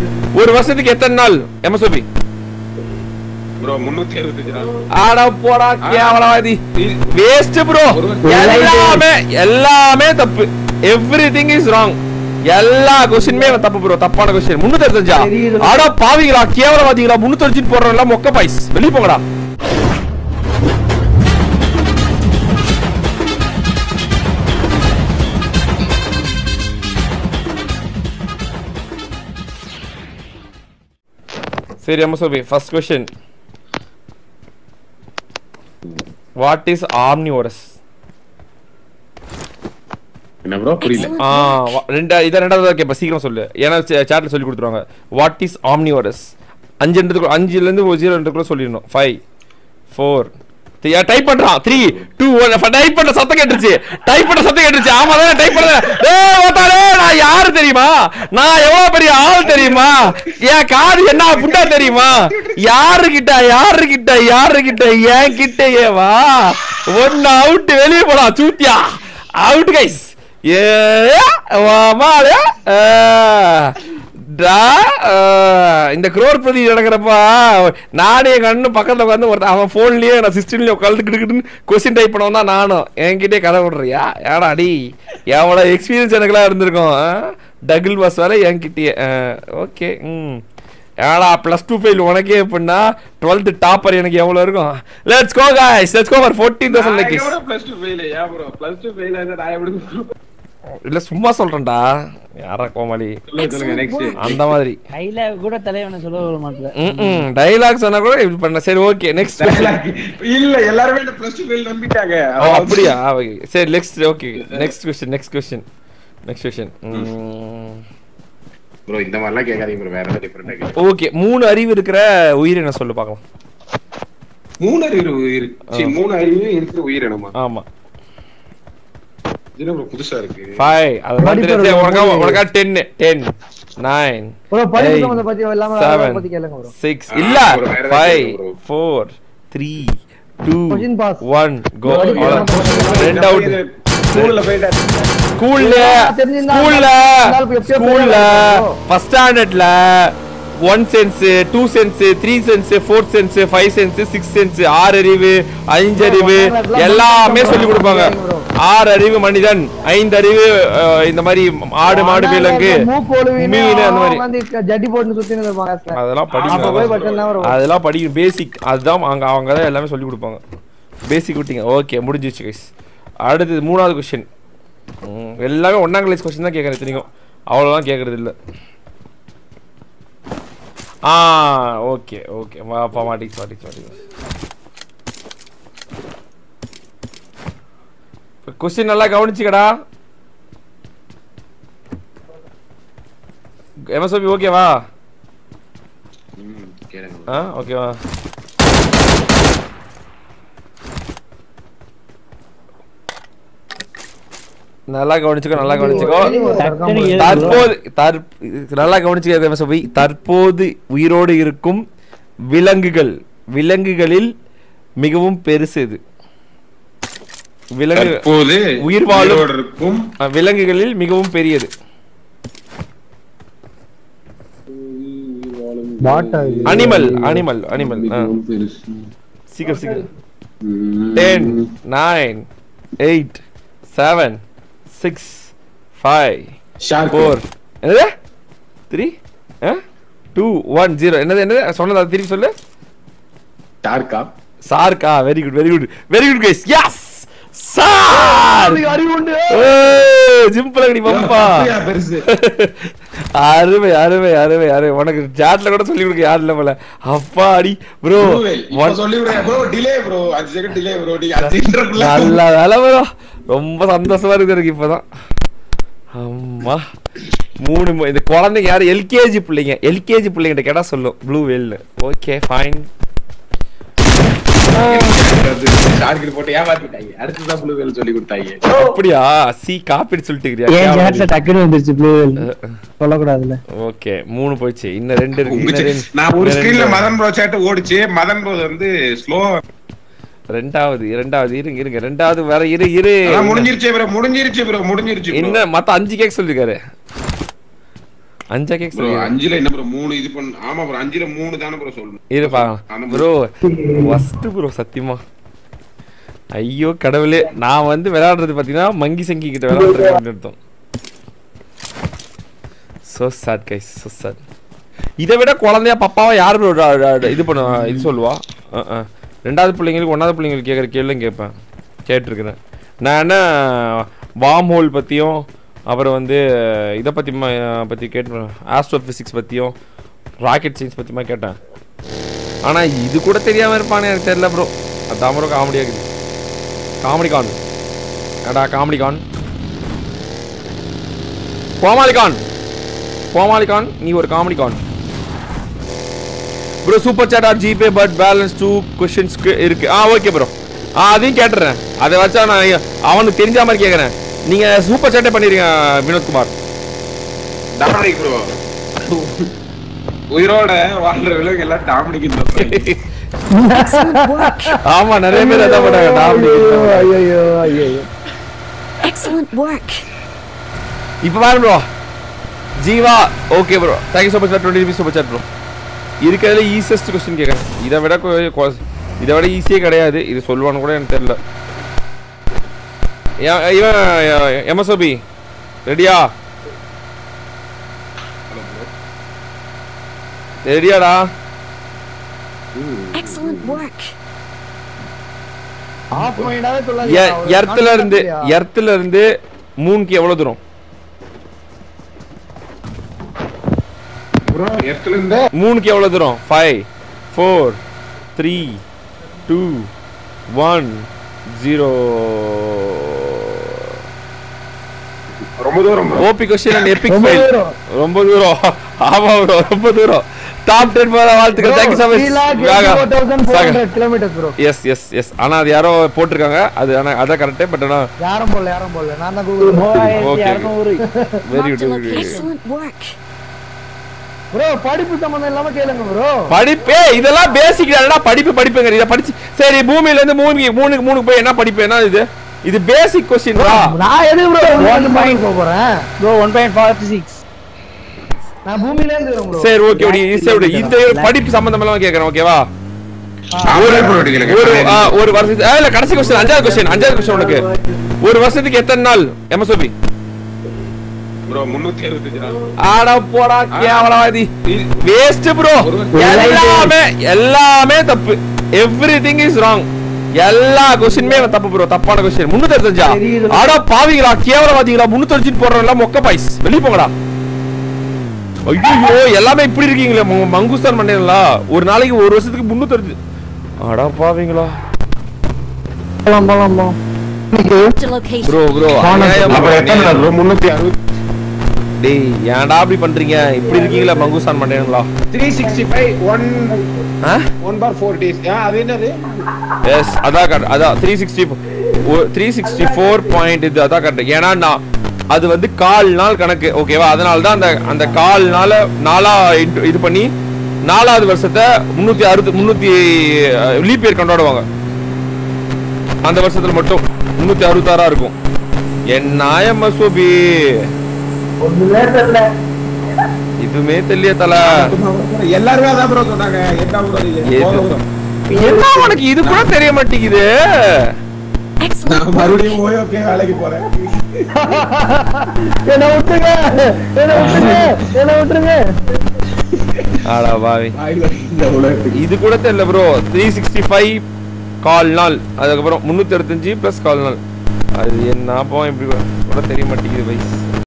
ஒரு வருஷத்துக்கு எத்தனை நாள் எம்எஸ்ஓபி ப்ரோ முன்னூத்தி அறுபத்தஞ்சு நாள் ஆடா போடா கேவலவாதி வேஸ்ட் ப்ரோ ஒரு எல்லாமே எல்லாமே தப்பு எவ்ரி திங் இஸ் ராங் எல்லா கொஸ்டினுமே தப்பு ப்ரோ தப்பான கொஸ்டின் முன்னூத்தி அறுபத்தஞ்சா ஆடா பாவிங்களா கேவலவாதிகளா முன்னூத்தி அறுபத்தி போடுறோம் எல்லாம் மொக்க பாய்ஸ் வெளிய போங்கடா சரி அம்மா சொல்லி first question what is omnivorous என்ன ப்ரோ புரியல ஆ வா- ரெண்டா இதை ரெண்டாவது கேட்பேன் சீக்கிரம் சொல்லு ஏன்னா சாட்ல சொல்லி கொடுத்துருவாங்க வாட் இஸ் ஆம்னிவரஸ் அஞ்சுன்றதுக்கு அஞ்சுலேருந்து ஒரு ஜீரோ ரெண்டுக்குள்ள சொல்லிடணும் ஃபைவ் ஃபோர் டைப் பண்றான் த்ரீ டூ ஒன் டைப் பண்ற சத்தம் கேட்டுருச்சு டைப் பண்ற சத்தம் கேட்டுருச்சு ஆமா தான் டைப் பண்றேன் ஏய் ஓட்டாளே நான் யாரு தெரியுமா நான் எவ்வளவு பெரிய ஆள் தெரியுமா என் காது என்ன புட்டா தெரியுமா யாரு கிட்ட யாரு கிட்ட யாரு கிட்ட என் கிட்ட ஏவா ஒன்னு அவுட் வெளியே போலாம் சூத்தியா அவுட் கைஸ் ஏ மாலே டா இந்த குரோர் பிரதி நடக்கிறப்பா நானே எங்க அண்ணன் பக்கத்துல உட்காந்து ஒருத்தன் அவன் போன்லயே நான் சிஸ்டம்லயே உட்காந்து கிட்டுக்கிட்டு கொஸ்டின் டைப் பண்ணவன் தான் நானும் என்கிட்டே கதை விடுறியா ஏடா அடி எவ்வளோ எக்ஸ்பீரியன்ஸ் எனக்குலாம் இருந்திருக்கும் டபுள் பாஸ் வேலை என்கிட்டயே ஓகே ம் ஏடா ப்ளஸ் டூ ஃபெயில் உனக்கே எப்படின்னா டுவெல்த் டாப்பர் எனக்கு எவ்வளோ இருக்கும் let's go guys let's go for fourteen thousand like plus two fail ஏன் ப்ரோ பிளஸ் டூ ஃபெயில் ஆயிருந்தா நான் எப்படி bro? இல்ல சும்மா சொல்றேன்டா யாரா கோமாளி சொல்லுங்க சொல்லுங்க நெக்ஸ்ட் அந்த மாதிரி கையில கூட தலைவனை சொல்ல விட மாட்டேன் ம் டைலாக் சொன்னா கூட இப்படி பண்ண சரி ஓகே நெக்ஸ்ட் இல்ல எல்லாருமே இந்த பிளஸ் டூ ஃபெயில் நம்பிட்டாங்க ஓ அப்படியா Okay. சரி next okay next question next question next question bro இந்த மாதிரிலாம் கேட்காதீங்க ப்ரோ வேற ஏதாவது டிஃபரெண்டா ஓகே மூணு அறிவு இருக்கிற உயிரினம் சொல்லு பார்க்கலாம் மூணு அறிவு உயிர் சரி மூணு அறிவு இருக்கிற உயிரினமா ஆமா இது என்ன bro புதுசா இருக்கு ஃபைவ் அது மாதிரி படிப்பு தெரிஞ்சு ஒரு உனக்கா மூணு. உனக்கா டென் டென் நைன் ப்ரோ படிப்பு Eight, சம்பந்த பத்தி இல்லாம seven, அதை பத்தி கேளுங்க ப்ரோ சிக்ஸ் ஆ, இல்ல bro, வேற ஏதாவது ஃபைவ் கேளுங்க bro. Four three two Question pass. One go படிப்பு ரெண்டு அவுட் ஸ்கூல்ல போயிட்டு ஸ்கூல்ல தெரிஞ்சிருந்தா ஸ்கூல்ல இருந்தாலும் இப்ப எப்பயோ ஸ்கூல்ல போயிருக்கலாம். ஃபர்ஸ்ட் ஸ்டாண்டர்ட்ல one sense two sense three sense fourth sense five sense six sense ஆறு அறிவு அஞ்சு அறிவு எல்லாமே சொல்லி கொடுப்பாங்க ஆறு அறிவு மனிதன் ஐந்து அறிவு அஹ், இந்த மாதிரி ஆடு மாடு விலங்கு மீன் அந்த மாதிரி ஜட்டி போட்டு சுத்தின்னு இருப்பாங்க class ல. அதெல்லாம் அப்ப போய் படிக்க படிச்சா வரும் அதெல்லாம் படிக்க பேசிக் அதுதான் அங்க அவங்க தான் எல்லாமே சொல்லி கொடுப்பாங்க பேசிக் விட்டீங்க ஓகே முடிஞ்சிச்சு கைஸ் அடுத்தது மூணாவது கொஸ்டின் எல்லாமே ஒன்னாம் கிளாஸ் கொஸ்டின் தான் கேட்கறது தெரியும் அவ்வளோதான் கேட்கறது இல்லை ஆ ஓகே ஓகே வாப்பா மாட்டிச்சு மாட்டிச்சு மாட்டிச்சு கொஸ்டின் நல்லா கவனிச்சுக்கடா எம்எஸ்ஓபி ஓகேவா ம், கேளுங்க ஆ ஓகேவா நல்லா கவனிச்சுக்கோ நல்லா கவனிச்சுக்கோ டக்குனு ஏழு தற்போது தற் நல்லா கவனிச்சுக்க சொல்லி தற்போது உயிரோடு இருக்கும் விலங்குகள் விலங்குகளில் மிகவும் பெருசு இது விலங்கு தற்போது உயிர் வாழும் உயிரோடு இருக்கும் அ, விலங்குகளில் மிகவும் பெரியது பாட்டா இது. அனிமல் அனிமல் அனிமல் மிகவும் பெருசு. சீக்கிரம் சீக்கிரம் ம். Ten nine eight seven six five Shark. Four என்னது த்ரீ டூ ஒன் ஜீரோ என்னது என்னது சொன்னது அது திருப்பி சொல்லு Shark ஆ? சார்க்கா very good very good very good guys yes sir அறிவு உண்டு சிம்பிளா நீ பம்பா அப்படியா பெருசு அருமை அருமை அருமை அருமை உனக்கு சாட்ல கூட சொல்லி கொடுக்க யாரும் இல்ல போல அப்பா அடி ப்ரோ Bro, இப்ப சொல்லி விடுறேன் bro, delay bro. அஞ்சு second delay bro. நீங்க அஞ்சு interrupt ல- நல்ல வேலை ப்ரோ ரொம்ப சந்தோஷமா இருக்குது எனக்கு இப்பதான் அம்மா மூணு மு- இந்த குழந்தைங்க யாரு எல்கேஜி பிள்ளைங்க எல்கேஜி பிள்ளைங்கிட்ட கேட்டா சொல்லும் ப்ளூ வெல்னு ஓகே ஃபைன் Shark க்கு போட்டு ஏமாத்திட்டாங்க. அடுத்ததான் blue whale சொல்லி கொடுத்தாங்க. அப்படியா சி காப்பிட்டு சொல்லிட்டு என் சேட்ல இருக்கிறியா டக்குனு வந்துருச்சு ப்ளூ சொல்லக்கூடாதுல்ல ஓகே மூணு போயிடுச்சு இன்னும் ரெண்டு இருக்கு உங்க இன்னும் chat- ரெண்டு- நான் ஒரு இன்னும் screenல ரெண்டு. மதன் ப்ரோ chat ஓடிச்சு மதன் ப்ரோ வந்து ஸ்லோ ரெண்டாவது இரண்டாவது இருங்க இருங்க ரெண்டாவது வேற இரு இரு முடிஞ்சிருச்சு ப்ரோ முடிஞ்சிருச்சு ப்ரோ முடிஞ்சிருச்சு bro. என்ன மத்த அஞ்சு கேக் சொல்லிருக்காரு அஞ்சா கேக் ப்ரோ அஞ்சுல என்ன ப்ரோ மூணு இது பண்ணு ஆமா ப்ரோ அஞ்சுல மூணு தானே ப்ரோ சொல்லணும் இரு அந்த பார்க்கலாம் மூணு. ப்ரோ ஃபர்ஸ்ட் ப்ரோ சத்தியமா ஐயோ கடவுளே நான் வந்து விளையாடுறது பார்த்தீங்கன்னா மங்கி சங்கி கிட்ட விளையாடுறது அப்படின்னு அர்த்தம் so sad guys so sad இதை விட குழந்தையா பப்பாவா யார் ப்ரோ இது பண்ண இது சொல்லுவா அஹ், அஹ். ரெண்டாவது பிள்ளைங்களுக்கு ஒன்றாவது பிள்ளைங்களுக்கு கேட்குற கேள்வியும் கேட்பேன் கேட்டிருக்கிறேன் நான் என்ன வார்ம் ஹோல் பற்றியும் அப்புறம் வந்து இதை பற்றி பற்றி கேட்டு ஆஸ்ட்ரோ ஃபிசிக்ஸ் பற்றியும் ராக்கெட் சயின்ஸ் பற்றியுமா கேட்டேன் ஆனால் இது கூட தெரியாமல் இருப்பானே எனக்கு தெரியல ப்ரோ அதான் ப்ரோ காமெடியாக இருக்குது காமெடி கான் ஏடா காமெடி கான் கோமாளி கான் கோமாளி கான் நீ ஒரு comedy con bro super chat or GPay but balance two கொஷின்ஸ்க்கு இருக்கு ஆ ஓகே ப்ரோ ஆ அதையும் கேட்டுறேன் அதை வச்சா நான் அவனுக்கு தெரிஞ்ச மாதிரி கேட்குறேன் நீங்கள் சூப்பர் சாட்டே பண்ணிடுங்க வினோத்குமார் டாமினிக் ப்ரோ உயிரோட வாழ்ற விலங்கு எல்லாம் டாமினிக் Excellent work. ஆமா நிறைய பேர் அதான் பண்ணாங்க நான் ஐயோ ஐயோ ஐயோ Excellent work. இப்போ பாரு bro Jeeva okay bro thank you so much for twenty rupees super chat bro இருக்கிறதுல ஈஸியஸ்ட் கொஸ்டின் கேட்குறேன் இதை விட கொ- கொ- இதை விட ஈஸியே கிடையாது இது சொல்லுவான்னு கூட எனக்கு தெரியல ஏ- இவன் எம்எஸ்ஓபி ரெடியா ரெடியாடா Excellent work. ஆஃப் மைண்டாவே சொல்லாதீங்க எர்த்துல இருந்து எர்த்துல இருந்து மூணுக்கு எவ்வளவு தூரம் ப்ரோ எர்த்துல இருந்த மூணுக்கு எவ்வளவு தூரம் five four three two one zero ரொம்ப தூரம் bro. OP question and epic ரொம்ப ஃபைல் தூரம். ரொம்ப தூரம் ஆமா ப்ரோ ரொம்ப தூரம் டாப் 10 போற வாழ்த்துக்கள் thank you so much kilometres bro yes yes yes ஆனா அது யாரோ போட்டிருக்காங்க அது ஆனா அதான் கரெக்டே பட் ஆனா யாரும் போடல யாரும் போடல நான் தான் Google okay very Marked a good location. Excellent work. Bro படிப்பு சம்பந்தம் இல்லாம கேளுங்க ப்ரோ படிப்பே இதெல்லாம் பேசிக் என்னடா படிப்பு படிப்புங்க இத படிச்சு சரி பூமியில இருந்து மூணுக்கு மூணுக்கு மூணுக்கு போய் என்ன படிப்பு என்ன இது இது பேசிக் கொஸ்டின்டா நான் எது ப்ரோ ஒன் பாயிண்ட் போறேன் bro one point forty six நான் பூமியில இருந்து வரேன் ப்ரோ சரி ஓகே ஓடி ஈஸியா விடு இந்த படிப்பு சம்பந்தம் எல்லாம் கேக்குறேன் ஓகேவா அவரே bro அடிக்கல. ஒரு ஆ, ஒரு வருஷத்துக்கு ஆ, இல்ல கடைசி கொஸ்டின் அஞ்சாவது கொஸ்டின் அஞ்சாவது கொஸ்டின் உனக்கு ஒரு வருஷத்துக்கு எத்தனை நாள் எம்எஸ்ஓபி bro முன்னூத்தி அறுபத்தஞ்சு நாள் ஆடா போடா கேவலவாதி வேஸ்ட் ப்ரோ ஒரு- எல்லாமே எல்லாமே தப்பு எவ்ரிதிங் இஸ் ராங் எல்லா கொஸ்டினுமே தப்பு ப்ரோ தப்பான கொஸ்டின் முன்னூத்தி அறுபத்தஞ்சா ஆடா பாவிங்களா கேவலவாதிகளா முன்னூத்தி அறுபத்தி போடுறோம் எல்லாம் மொக்க பாய்ஸ் வெளிய போங்கடா ஐயோ எல்லாமே இப்படி இருக்கீங்களே ம- மங்குஸ்தான் பண்ணீங்களா ஒரு நாளைக்கு ஒரு வருஷத்துக்கு முன்னூத்தி அறுபது ஆடா பாவிங்களா போலாம் போலாம் போலாம் Marked a location. Bro bro அப்ப எத்தனை நாள் bro? முன்னூத்தி அறுபது டேய் ஏன்டா அப்படி பண்றீங்க இப்படி இருக்கீங்களா மங்குஸ்தான் பண்ணீங்களா three sixty five one ah one four four days அது என்னது எஸ் அதான் கரெக்ட் அதான் three sixty three sixty four point இது அதான் கரெக்ட் ஏன்னா நான் அது வந்து கால் நாள் கணக்கு ஓகேவா அதனால தான் அந்த அந்த கால் நாள நாளா into- இது பண்ணி நாலாவது வருஷத்தை முந்நூற்றி அறுபது முந்நூற்றி லீப் இயர் கொண்டாடுவாங்க அந்த வருஷத்துல மட்டும் முந்நூற்றி அறுபத்தாறா இருக்கும் என்ன எம்எஸ்ஓபி ஒண்ணுமே தெரியல இதுவுமே தெரியல தல எல்லாருமே அதான் ப்ரோ சொன்னாங்க என்ன ப்ரோ இது போதும் bro. என்ன உனக்கு இது கூட தெரிய மாட்டேங்குது Excellent நான் work. மறுபடியும் போய் ஓகே வேலைக்கு போறேன் என்ன விட்டுருங்க என்ன விட்டுருங்க என்ன விட்டுருங்க ஆடா பாவி வாயில் வலி இந்த உலகத்துக்கு இது கூட தெரியல ப்ரோ த்ரீ சிக்ஸ்டி ஃபைவ் கால் நாள் அதுக்கப்புறம் முந்நூற்றி அறுபத்தஞ்சு ப்ளஸ் கால் நாள் அது என்ன அப்போ இப்படி கூட தெரிய மாட்டேங்குது வயசு